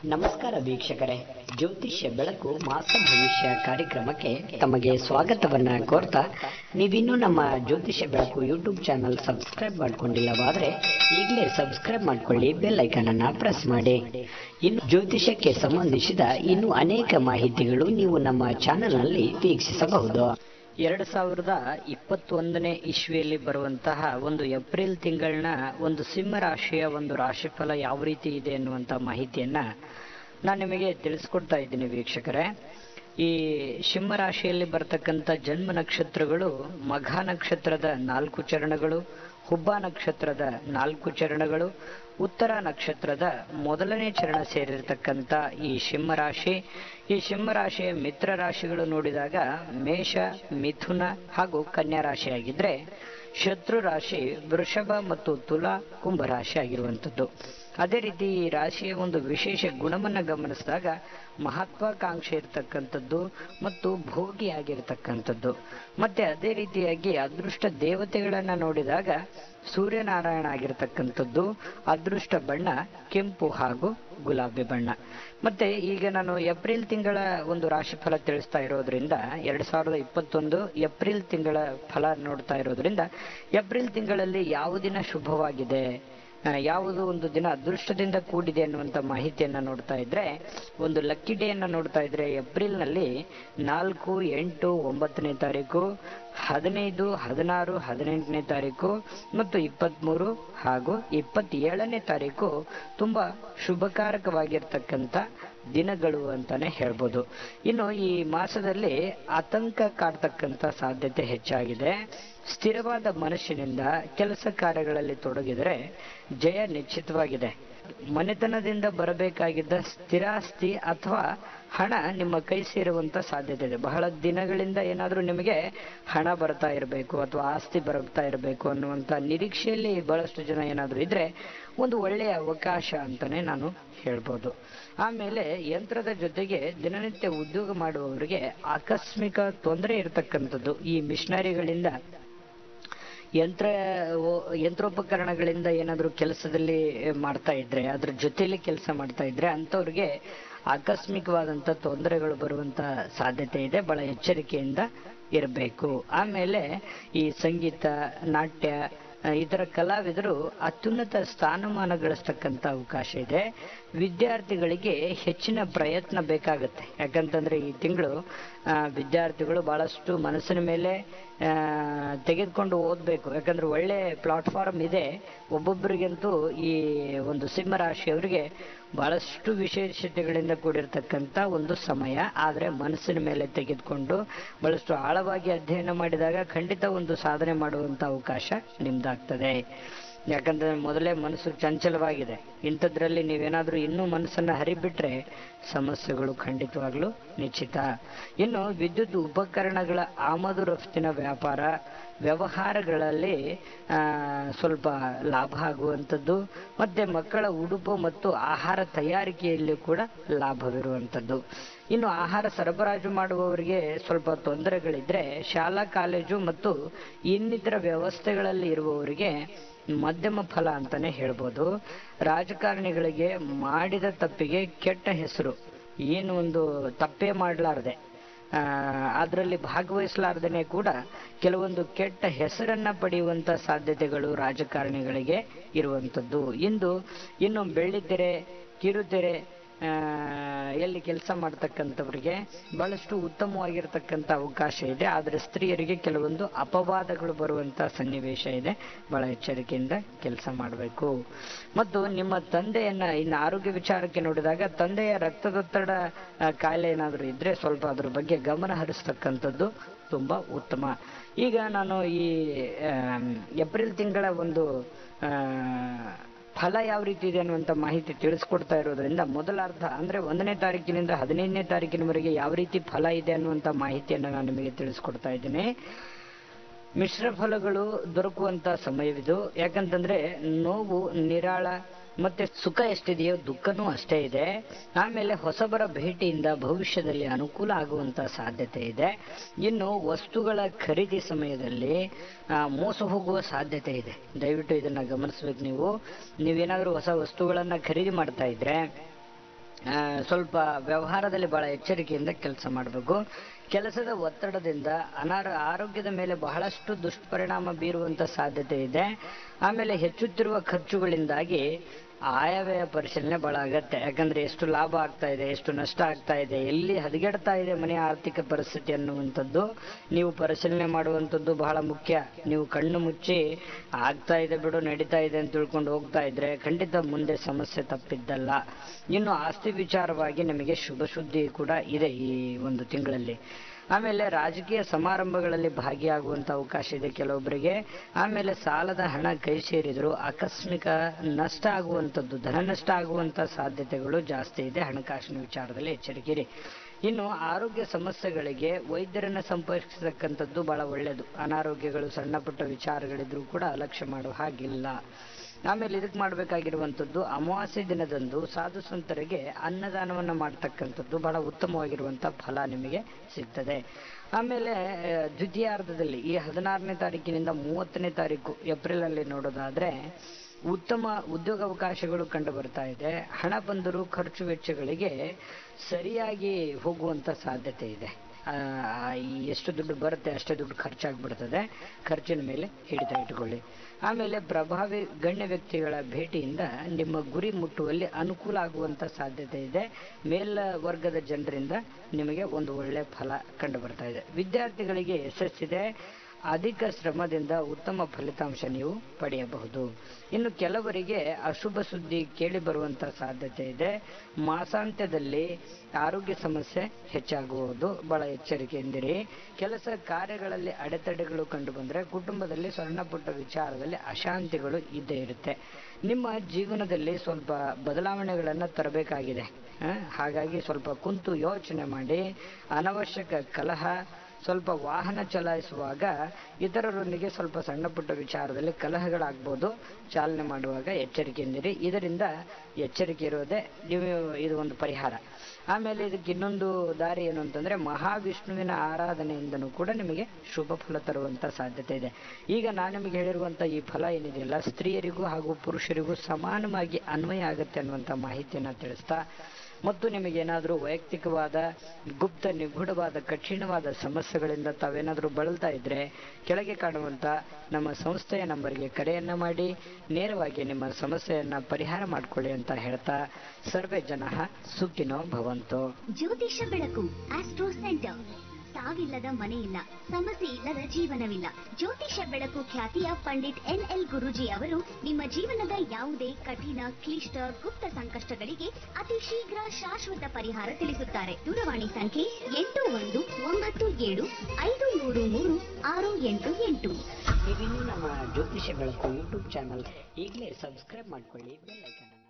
ನಮಸ್ಕಾರ ವೀಕ್ಷಕರೇ ಜ್ಯೋತಿಷ್ಯ ಬೆಳಕು ಮಾಸ ಭವಿಷ್ಯ ಕಾರ್ಯಕ್ರಮಕ್ಕೆ ತಮಗೆ ಸ್ವಾಗತವನ್ನ ಕೋರ್ತಾ ನೀವಿನ್ನೂ ನಮ್ಮ ಜ್ಯೋತಿಷ್ಯ ಬೆಳಕು ಯೂಟ್ಯೂಬ್ ಚಾನಲ್ ಸಬ್ಸ್ಕ್ರೈಬ್ ಮಾಡ್ಕೊಂಡಿಲ್ಲವಾದ್ರೆ ಈಗಲೇ ಸಬ್ಸ್ಕ್ರೈಬ್ ಮಾಡ್ಕೊಳ್ಳಿ ಬೆಲ್ ಐಕನ್ ಅನ್ನ ಪ್ರೆಸ್ ಮಾಡಿ ಇನ್ನು ಜ್ಯೋತಿಷ್ಯಕ್ಕೆ ಸಂಬಂಧಿಸಿದ ಇನ್ನು ಅನೇಕ ಮಾಹಿತಿಗಳು ನೀವು ನಮ್ಮ ಚಾನೆಲ್ ನಲ್ಲಿ ವೀಕ್ಷಿಸಬಹುದು ಎರಡು ಸಾವಿರದ ಇಪ್ಪತ್ತೊಂದನೇ ಇಸ್ವಿಯಲ್ಲಿ ಬರುವಂತಹ ಒಂದು ಏಪ್ರಿಲ್ ತಿಂಗಳನ್ನ ಒಂದು ಸಿಂಹ ರಾಶಿಯ ಒಂದು ರಾಶಿಫಲ ಯಾವ ರೀತಿ ಇದೆ ಅನ್ನುವಂಥ ಮಾಹಿತಿಯನ್ನ ನಾನು ನಿಮಗೆ ತಿಳಿಸ್ಕೊಡ್ತಾ ಇದ್ದೀನಿ ವೀಕ್ಷಕರೇ ಈ ಸಿಂಹ ರಾಶಿಯಲ್ಲಿ ಬರ್ತಕ್ಕಂಥ ಜನ್ಮ ನಕ್ಷತ್ರಗಳು ಮಘ ನಕ್ಷತ್ರದ ನಾಲ್ಕು ಚರಣಗಳು ಹುಬ್ಬ ನಕ್ಷತ್ರದ ನಾಲ್ಕು ಚರಣಗಳು ಉತ್ತರ ನಕ್ಷತ್ರದ ಮೊದಲನೇ ಚರಣ ಸೇರಿರ್ತಕ್ಕಂಥ ಈ ಸಿಂಹ ರಾಶಿ ಈ ಸಿಂಹ ರಾಶಿಯ ಮಿತ್ರ ರಾಶಿಗಳು ನೋಡಿದಾಗ ಮೇಷ ಮಿಥುನ ಹಾಗೂ ಕನ್ಯಾ ರಾಶಿಯಾಗಿದ್ರೆ ಶತ್ರು ರಾಶಿ ವೃಷಭ ಮತ್ತು ತುಲಾ ಕುಂಭ ರಾಶಿ ಆಗಿರುವಂಥದ್ದು ಅದೇ ರೀತಿ ಈ ರಾಶಿಯ ಒಂದು ವಿಶೇಷ ಗುಣವನ್ನ ಗಮನಿಸಿದಾಗ ಮಹತ್ವಾಕಾಂಕ್ಷೆ ಇರತಕ್ಕಂಥದ್ದು ಮತ್ತು ಭೋಗಿಯಾಗಿರ್ತಕ್ಕಂಥದ್ದು ಮತ್ತೆ ಅದೇ ರೀತಿಯಾಗಿ ಅದೃಷ್ಟ ದೇವತೆಗಳನ್ನ ನೋಡಿದಾಗ ಸೂರ್ಯನಾರಾಯಣ ಆಗಿರ್ತಕ್ಕಂಥದ್ದು ಅದೃಷ್ಟ ಬಣ್ಣ ಕೆಂಪು ಹಾಗೂ ಗುಲಾಬಿ ಬಣ್ಣ ಮತ್ತೆ ಈಗ ನಾನು ಏಪ್ರಿಲ್ ತಿಂಗಳ ಒಂದು ರಾಶಿಫಲ ತಿಳಿಸ್ತಾ ಇರೋದ್ರಿಂದ ಎರಡ್ ಸಾವಿರದ ಇಪ್ಪತ್ತೊಂದು ಏಪ್ರಿಲ್ ತಿಂಗಳ ಫಲ ನೋಡ್ತಾ ಇರೋದ್ರಿಂದ ಏಪ್ರಿಲ್ ತಿಂಗಳಲ್ಲಿ ಯಾವ ದಿನ ಶುಭವಾಗಿದೆ ಆ, ಯಾವುದು ಒಂದು ದಿನ ಅದೃಷ್ಟದಿಂದ ಕೂಡಿದೆ ಅನ್ನುವಂತ ಮಾಹಿತಿಯನ್ನ ನೋಡ್ತಾ ಇದ್ರೆ ಒಂದು ಲಕ್ಕಿ ಡೇ ಅನ್ನ ನೋಡ್ತಾ ಇದ್ರೆ ಏಪ್ರಿಲ್ ನಲ್ಲಿ ನಾಲ್ಕು ಎಂಟು ಒಂಬತ್ತನೇ ತಾರೀಕು ಹದಿನೈದು ಹದಿನಾರು ಹದಿನೆಂಟನೇ ತಾರೀಕು ಮತ್ತು ಇಪ್ಪತ್ಮೂರು ಹಾಗೂ ಇಪ್ಪತ್ತೇಳನೇ ತಾರೀಕು ತುಂಬಾ ಶುಭಕಾರಕವಾಗಿರ್ತಕ್ಕಂಥ ದಿನಗಳು ಅಂತಾನೆ ಹೇಳ್ಬೋದು ಇನ್ನು ಈ ಮಾಸದಲ್ಲಿ ಆತಂಕ ಕಾಡ್ತಕ್ಕಂಥ ಸಾಧ್ಯತೆ ಹೆಚ್ಚಾಗಿದೆ ಸ್ಥಿರವಾದ ಮನಸ್ಸಿನಿಂದ ಕೆಲಸ ಕಾರ್ಯಗಳಲ್ಲಿ ತೊಡಗಿದರೆ ಜಯ ನಿಶ್ಚಿತವಾಗಿದೆ ಮನೆತನದಿಂದ ಬರಬೇಕಾಗಿದ್ದ ಸ್ಥಿರಾಸ್ತಿ ಅಥವಾ ಹಣ ನಿಮ್ಮ ಕೈ ಸೇರುವಂತ ಸಾಧ್ಯತೆ ಇದೆ ಬಹಳ ದಿನಗಳಿಂದ ಏನಾದ್ರೂ ನಿಮಗೆ ಹಣ ಬರ್ತಾ ಇರಬೇಕು ಅಥವಾ ಆಸ್ತಿ ಬರ್ತಾ ಇರಬೇಕು ಅನ್ನುವಂತ ನಿರೀಕ್ಷೆಯಲ್ಲಿ ಬಹಳಷ್ಟು ಜನ ಏನಾದ್ರೂ ಇದ್ರೆ ಒಂದು ಒಳ್ಳೆಯ ಅವಕಾಶ ಅಂತಾನೆ ನಾನು ಹೇಳ್ಬೋದು ಆಮೇಲೆ ಯಂತ್ರದ ಜೊತೆಗೆ ದಿನನಿತ್ಯ ಉದ್ಯೋಗ ಮಾಡುವವರಿಗೆ ಆಕಸ್ಮಿಕ ತೊಂದರೆ ಇರತಕ್ಕಂಥದ್ದು ಈ ಮಿಷನರಿಗಳಿಂದ ಯಂತ್ರ ಓ- ಯಂತ್ರೋಪಕರಣಗಳಿಂದ ಏನಾದರೂ ಕೆಲಸದಲ್ಲಿ ಮಾಡ್ತಾ ಇದ್ರೆ ಅದ್ರ ಜೊತೆಲಿ ಕೆಲಸ ಮಾಡ್ತಾ ಇದ್ರೆ ಅಂಥವ್ರಿಗೆ ಆಕಸ್ಮಿಕವಾದಂಥ ತೊಂದರೆಗಳು ಬರುವಂತ ಸಾಧ್ಯತೆ ಇದೆ ಬಹಳ ಎಚ್ಚರಿಕೆಯಿಂದ ಇರಬೇಕು ಆಮೇಲೆ ಈ ಸಂಗೀತ ನಾಟ್ಯ ಆ, ಇದರ ಕಲಾವಿದರು ಅತ್ಯುನ್ನತ ಸ್ಥಾನಮಾನ ಗಳಿಸ್ತಕ್ಕಂಥ ಅವಕಾಶ ಇದೆ ವಿದ್ಯಾರ್ಥಿಗಳಿಗೆ ಹೆಚ್ಚಿನ ಪ್ರಯತ್ನ ಬೇಕಾಗುತ್ತೆ ಯಾಕಂತಂದ್ರೆ ಈ ತಿಂಗಳು ವಿದ್ಯಾರ್ಥಿಗಳು ಬಹಳಷ್ಟು ಮನಸ್ಸಿನ ಮೇಲೆ ಆ, ತೆಗೆದುಕೊಂಡು ಓದಬೇಕು ಯಾಕಂದ್ರೆ ಒಳ್ಳೆ ಪ್ಲಾಟ್ಫಾರ್ಮ್ ಇದೆ ಒಬ್ಬೊಬ್ಬರಿಗಂತೂ ಈ ಒಂದು ಸಿಂಹ ರಾಶಿಯವರಿಗೆ ಬಹಳಷ್ಟು ವಿಶೇಷತೆಗಳಿಂದ ಕೂಡಿರ್ತಕ್ಕಂಥ ಒಂದು ಸಮಯ ಆದರೆ ಮನಸ್ಸಿನ ಮೇಲೆ ತೆಗೆದುಕೊಂಡು ಬಹಳಷ್ಟು ಆಳವಾಗಿ ಅಧ್ಯಯನ ಮಾಡಿದಾಗ ಖಂಡಿತ ಒಂದು ಸಾಧನೆ ಮಾಡುವಂತ ಅವಕಾಶ ನಿಮ್ದಾಗ್ತದೆ ಯಾಕಂದ್ರೆ ಮೊದಲೇ ಮನಸ್ಸು ಚಂಚಲವಾಗಿದೆ ಇಂಥದ್ರಲ್ಲಿ ನೀವೇನಾದ್ರೂ ಇನ್ನೂ ಮನಸ್ಸನ್ನ ಹರಿಬಿಟ್ರೆ ಸಮಸ್ಯೆಗಳು ಖಂಡಿತವಾಗ್ಲೂ ನಿಶ್ಚಿತ ಇನ್ನು ವಿದ್ಯುತ್ ಉಪಕರಣಗಳ ಆಮದು ರಫ್ತಿನ ವ್ಯಾಪಾರ ವ್ಯವಹಾರಗಳಲ್ಲಿ ಆ, ಸ್ವಲ್ಪ ಲಾಭ ಆಗುವಂಥದ್ದು ಮತ್ತೆ ಮಕ್ಕಳ ಉಡುಪು ಮತ್ತು ಆಹಾರ ತಯಾರಿಕೆಯಲ್ಲಿ ಕೂಡ ಲಾಭವಿರುವಂಥದ್ದು ಇನ್ನು ಆಹಾರ ಸರಬರಾಜು ಮಾಡುವವರಿಗೆ ಸ್ವಲ್ಪ ತೊಂದರೆಗಳಿದ್ರೆ ಶಾಲಾ ಕಾಲೇಜು ಮತ್ತು ಇನ್ನಿತರ ವ್ಯವಸ್ಥೆಗಳಲ್ಲಿ ಇರುವವರಿಗೆ ಮಧ್ಯಮ ಫಲ ಅಂತಾನೆ ಹೇಳ್ಬೋದು ರಾಜಕಾರಣಿಗಳಿಗೆ ಮಾಡಿದ ತಪ್ಪಿಗೆ ಕೆಟ್ಟ ಹೆಸರು ಏನು ಒಂದು ತಪ್ಪೇ ಮಾಡಲಾರದೆ ಅದರಲ್ಲಿ ಭಾಗವಹಿಸಲಾರ್ದೇನೆ ಕೂಡ ಕೆಲವೊಂದು ಕೆಟ್ಟ ಹೆಸರನ್ನ ಪಡೆಯುವಂತ ಸಾಧ್ಯತೆಗಳು ರಾಜಕಾರಣಿಗಳಿಗೆ ಇರುವಂತದ್ದು ಇಂದು ಇನ್ನು ಬೆಳ್ಳಿತೆರೆ ಕಿರುತೆರೆ ಆ, ಎಲ್ಲಿ ಕೆಲಸ ಮಾಡ್ತಕ್ಕಂಥವ್ರಿಗೆ ಬಹಳಷ್ಟು ಉತ್ತಮವಾಗಿರ್ತಕ್ಕಂಥ ಅವಕಾಶ ಇದೆ ಆದರೆ ಸ್ತ್ರೀಯರಿಗೆ ಕೆಲವೊಂದು ಅಪವಾದಗಳು ಬರುವಂತ ಸನ್ನಿವೇಶ ಇದೆ ಬಹಳ ಎಚ್ಚರಿಕೆಯಿಂದ ಕೆಲಸ ಮಾಡಬೇಕು ಮತ್ತು ನಿಮ್ಮ ತಂದೆಯನ್ನ ಇನ್ನು ಆರೋಗ್ಯ ವಿಚಾರಕ್ಕೆ ನೋಡಿದಾಗ ತಂದೆಯ ರಕ್ತದೊತ್ತಡ ಆ, ಕಾಯಿಲೆ ಏನಾದರೂ ಇದ್ರೆ ಸ್ವಲ್ಪ ಅದ್ರ ಬಗ್ಗೆ ಗಮನ ಹರಿಸ್ತಕ್ಕಂಥದ್ದು ತುಂಬಾ ಉತ್ತಮ ಈಗ ನಾನು ಈ ಆಮ್, ಏಪ್ರಿಲ್ ತಿಂಗಳ ಒಂದು ಆ, ಫಲ ಯಾವ ರೀತಿ ಇದೆ ಅನ್ನುವಂತ ಮಾಹಿತಿ ತಿಳಿಸ್ಕೊಡ್ತಾ ಇರೋದ್ರಿಂದ ಮೊದಲ ಅರ್ಧ ಅಂದ್ರೆ ಒಂದನೇ ತಾರೀಕಿನಿಂದ ಹದಿನೈದನೇ ತಾರೀಕಿನವರೆಗೆ ಯಾವ ರೀತಿ ಫಲ ಇದೆ ಅನ್ನುವಂತ ಮಾಹಿತಿಯನ್ನು ನಾನು ನಿಮಗೆ ತಿಳಿಸ್ಕೊಡ್ತಾ ಇದ್ದೇನೆ ಮಿಶ್ರ ಫಲಗಳು ದೊರಕುವಂತ ಸಮಯವಿದು ಯಾಕಂತಂದ್ರೆ ನೋವು ನಿರಾಳ ಮತ್ತೆ ಸುಖ ಎಷ್ಟಿದೆಯೋ ದುಃಖನೂ ಅಷ್ಟೇ ಇದೆ ಆಮೇಲೆ ಹೊಸಬರ ಭೇಟಿಯಿಂದ ಭವಿಷ್ಯದಲ್ಲಿ ಅನುಕೂಲ ಆಗುವಂತ ಸಾಧ್ಯತೆ ಇದೆ ಇನ್ನು ವಸ್ತುಗಳ ಖರೀದಿ ಸಮಯದಲ್ಲಿ ಆ, ಮೋಸ ಹೋಗುವ ಸಾಧ್ಯತೆ ಇದೆ ದಯವಿಟ್ಟು ಇದನ್ನ ಗಮನಿಸ್ಬೇಕು ನೀವು ನೀವೇನಾದ್ರೂ ಹೊಸ ವಸ್ತುಗಳನ್ನ ಖರೀದಿ ಮಾಡ್ತಾ ಇದ್ರೆ ಆ, ಸ್ವಲ್ಪ ವ್ಯವಹಾರದಲ್ಲಿ ಬಹಳ ಎಚ್ಚರಿಕೆಯಿಂದ ಕೆಲಸ ಮಾಡಬೇಕು ಕೆಲಸದ ಒತ್ತಡದಿಂದ ಅನಾರ ಆರೋಗ್ಯದ ಮೇಲೆ ಬಹಳಷ್ಟು ದುಷ್ಪರಿಣಾಮ ಬೀರುವಂತ ಸಾಧ್ಯತೆ ಇದೆ ಆಮೇಲೆ ಹೆಚ್ಚುತ್ತಿರುವ ಖರ್ಚುಗಳಿಂದಾಗಿ ಆಯವ್ಯಯ ಪರಿಶೀಲನೆ ಬಹಳ ಅಗತ್ಯ ಯಾಕಂದ್ರೆ ಎಷ್ಟು ಲಾಭ ಆಗ್ತಾ ಇದೆ ಎಷ್ಟು ನಷ್ಟ ಆಗ್ತಾ ಇದೆ ಎಲ್ಲಿ ಹದಗೆಡ್ತಾ ಇದೆ ಮನೆಯ ಆರ್ಥಿಕ ಪರಿಸ್ಥಿತಿ ಅನ್ನುವಂಥದ್ದು ನೀವು ಪರಿಶೀಲನೆ ಮಾಡುವಂಥದ್ದು ಬಹಳ ಮುಖ್ಯ ನೀವು ಕಣ್ಣು ಮುಚ್ಚಿ ಆಗ್ತಾ ಇದೆ ಬಿಡು ನಡೀತಾ ಇದೆ ಅಂತ ತಿಳ್ಕೊಂಡು ಹೋಗ್ತಾ ಇದ್ರೆ ಖಂಡಿತ ಮುಂದೆ ಸಮಸ್ಯೆ ತಪ್ಪಿದ್ದಲ್ಲ ಇನ್ನು ಆಸ್ತಿ ವಿಚಾರವಾಗಿ ನಿಮಗೆ ಶುಭ ಸುದ್ದಿ ಕೂಡ ಇದೆ ಈ ಒಂದು ತಿಂಗಳಲ್ಲಿ ಆಮೇಲೆ ರಾಜಕೀಯ ಸಮಾರಂಭಗಳಲ್ಲಿ ಭಾಗಿಯಾಗುವಂತ ಅವಕಾಶ ಇದೆ ಕೆಲವೊಬ್ಬರಿಗೆ ಆಮೇಲೆ ಸಾಲದ ಹಣ ಕೈ ಸೇರಿದ್ರು ಆಕಸ್ಮಿಕ ನಷ್ಟ ಆಗುವಂಥದ್ದು ಧನ ನಷ್ಟ ಆಗುವಂತ ಸಾಧ್ಯತೆಗಳು ಜಾಸ್ತಿ ಇದೆ ಹಣಕಾಸಿನ ವಿಚಾರದಲ್ಲಿ ಎಚ್ಚರಿಕೆ ಇರಿ ಇನ್ನು ಆರೋಗ್ಯ ಸಮಸ್ಯೆಗಳಿಗೆ ವೈದ್ಯರನ್ನ ಸಂಪರ್ಕಿಸತಕ್ಕಂಥದ್ದು ಬಹಳ ಒಳ್ಳೆಯದು ಅನಾರೋಗ್ಯಗಳು ಸಣ್ಣ ಪುಟ್ಟ ವಿಚಾರಗಳಿದ್ರೂ ಕೂಡ ಅಲಕ್ಷ್ಯ ಮಾಡೋ ಹಾಗಿಲ್ಲ ಆಮೇಲೆ ಇದಕ್ಕೆ ಮಾಡಬೇಕಾಗಿರುವಂಥದ್ದು ಅಮಾವಾಸ್ಯೆ ದಿನದಂದು ಸಾಧು ಸಂತರಿಗೆ ಅನ್ನದಾನವನ್ನ ಮಾಡ್ತಕ್ಕಂಥದ್ದು ಬಹಳ ಉತ್ತಮವಾಗಿರುವಂಥ ಫಲ ನಿಮಗೆ ಸಿಗ್ತದೆ ಆಮೇಲೆ ಆ, ದ್ವಿತೀಯಾರ್ಧದಲ್ಲಿ ಈ ಹದಿನಾರನೇ ತಾರೀಕಿನಿಂದ ಮೂವತ್ತನೇ ತಾರೀಕು ಏಪ್ರಿಲ್ ಅಲ್ಲಿ ನೋಡೋದಾದ್ರೆ ಉತ್ತಮ ಉದ್ಯೋಗಾವಕಾಶಗಳು ಕಂಡು ಬರ್ತಾ ಇದೆ ಹಣ ಬಂದರೂ ಖರ್ಚು ವೆಚ್ಚಗಳಿಗೆ ಸರಿಯಾಗಿ ಹೋಗುವಂತ ಸಾಧ್ಯತೆ ಇದೆ ಆ, ಈ ಎಷ್ಟು ದುಡ್ಡು ಬರುತ್ತೆ ಅಷ್ಟೇ ದುಡ್ಡು ಖರ್ಚಾಗ್ಬಿಡ್ತದೆ ಖರ್ಚಿನ ಮೇಲೆ ಹಿಡಿತ ಇಟ್ಕೊಳ್ಳಿ ಆಮೇಲೆ ಪ್ರಭಾವಿ ಗಣ್ಯ ವ್ಯಕ್ತಿಗಳ ಭೇಟಿಯಿಂದ ನಿಮ್ಮ ಗುರಿ ಮುಟ್ಟುವಲ್ಲಿ ಅನುಕೂಲ ಆಗುವಂತ ಸಾಧ್ಯತೆ ಇದೆ ಮೇಲ್ ವರ್ಗದ ಜನರಿಂದ ನಿಮಗೆ ಒಂದು ಒಳ್ಳೆ ಫಲ ಕಂಡು ಬರ್ತಾ ಇದೆ ವಿದ್ಯಾರ್ಥಿಗಳಿಗೆ ಯಶಸ್ಸಿದೆ ಅಧಿಕ ಶ್ರಮದಿಂದ ಉತ್ತಮ ಫಲಿತಾಂಶ ನೀವು ಪಡೆಯಬಹುದು ಇನ್ನು ಕೆಲವರಿಗೆ ಅಶುಭ ಸುದ್ದಿ ಕೇಳಿ ಬರುವಂತ ಸಾಧ್ಯತೆ ಇದೆ ಮಾಸಾಂತ್ಯದಲ್ಲಿ ಆರೋಗ್ಯ ಸಮಸ್ಯೆ ಹೆಚ್ಚಾಗುವುದು ಬಹಳ ಎಚ್ಚರಿಕೆಯಿಂದಿರಿ ಕೆಲಸ ಕಾರ್ಯಗಳಲ್ಲಿ ಅಡೆತಡೆಗಳು ಕಂಡು ಬಂದ್ರೆ ಕುಟುಂಬದಲ್ಲಿ ಸಣ್ಣ ಪುಟ್ಟ ವಿಚಾರದಲ್ಲಿ ಅಶಾಂತಿಗಳು ಇದ್ದೇ ಇರುತ್ತೆ ನಿಮ್ಮ ಜೀವನದಲ್ಲಿ ಸ್ವಲ್ಪ ಬದಲಾವಣೆಗಳನ್ನ ತರಬೇಕಾಗಿದೆ ಆ, ಹಾಗಾಗಿ ಸ್ವಲ್ಪ ಕುಂತು ಯೋಚನೆ ಮಾಡಿ ಅನವಶ್ಯಕ ಕಲಹ ಸ್ವಲ್ಪ ವಾಹನ ಚಲಾಯಿಸುವಾಗ ಇತರರೊಂದಿಗೆ ಸ್ವಲ್ಪ ಸಣ್ಣ ಪುಟ್ಟ ವಿಚಾರದಲ್ಲಿ ಕಲಹಗಳಾಗ್ಬೋದು ಚಾಲನೆ ಮಾಡುವಾಗ ಎಚ್ಚರಿಕೆಯಿಂದಿರಿ ಇದರಿಂದ ಎಚ್ಚರಿಕೆ ಇರೋದೇ ನೀವು ಇದು ಒಂದು ಪರಿಹಾರ ಆಮೇಲೆ ಇದಕ್ಕೆ ಇನ್ನೊಂದು ದಾರಿ ಏನು ಅಂತಂದ್ರೆ ಮಹಾವಿಷ್ಣುವಿನ ಆರಾಧನೆಯಿಂದನೂ ಕೂಡ ನಿಮಗೆ ಶುಭ ಫಲ ತರುವಂತ ಸಾಧ್ಯತೆ ಇದೆ ಈಗ ನಾನು ನಿಮಗೆ ಹೇಳಿರುವಂತ ಈ ಫಲ ಏನಿದೆಯಲ್ಲ ಸ್ತ್ರೀಯರಿಗೂ ಹಾಗೂ ಪುರುಷರಿಗೂ ಸಮಾನವಾಗಿ ಅನ್ವಯ ಆಗುತ್ತೆ ಅನ್ನುವಂತ ಮಾಹಿತಿಯನ್ನ ತಿಳಿಸ್ತಾ ಮತ್ತು ನಿಮಗೇನಾದರೂ ವೈಯಕ್ತಿಕವಾದ ಗುಪ್ತ ನಿಗೂಢವಾದ ಕಠಿಣವಾದ ಸಮಸ್ಯೆಗಳಿಂದ ತಾವೇನಾದರೂ ಬಳಲ್ತಾ ಇದ್ರೆ ಕೆಳಗೆ ಕಾಣುವಂತ ನಮ್ಮ ಸಂಸ್ಥೆಯ ನಂಬರ್ಗೆ ಕರೆಯನ್ನ ಮಾಡಿ ನೇರವಾಗಿ ನಿಮ್ಮ ಸಮಸ್ಯೆಯನ್ನ ಪರಿಹಾರ ಮಾಡಿಕೊಳ್ಳಿ ಅಂತ ಹೇಳ್ತಾ ಸರ್ವೇ ಜನ ಸುಖಿನೋ ಭವಂತು ಜ್ಯೋತಿಷ ಬೆಳಕು ಆಸ್ಟ್ರೋ ಸೆಂಟರ್ ಸಾವಿಲ್ಲದ ಮನೆ ಇಲ್ಲ ಸಮಸ್ಯೆ ಇಲ್ಲದ ಜೀವನವಿಲ್ಲ ಜ್ಯೋತಿಷ ಬೆಳಕು ಖ್ಯಾತಿಯ ಪಂಡಿತ್ ಎನ್ ಎಲ್ ಗುರುಜಿ ಅವರು ನಿಮ್ಮ ಜೀವನದ ಯಾವುದೇ ಕಠಿಣ ಕ್ಲಿಷ್ಟ ಗುಪ್ತ ಸಂಕಷ್ಟಗಳಿಗೆ ಅತಿ ಶೀಘ್ರ ಶಾಶ್ವತ ಪರಿಹಾರ ತಿಳಿಸುತ್ತಾರೆ ದೂರವಾಣಿ ಸಂಖ್ಯೆ ಎಂಟು ಒಂದು ಒಂಬತ್ತು ಏಳು ಐದು ಮೂರು ಮೂರು ಆರು ಎಂಟು ಎಂಟು ನೀವಿನ್ನೂ ನಮ್ಮ ಜ್ಯೋತಿಷ ಬೆಳಕು ಯೂಟ್ಯೂಬ್ ಚಾನಲ್ ಈಗಲೇ ಸಬ್ಸ್ಕ್ರೈಬ್ ಮಾಡ್ಕೊಳ್ಳಿ ಬೆಲ್ ಐಕನ್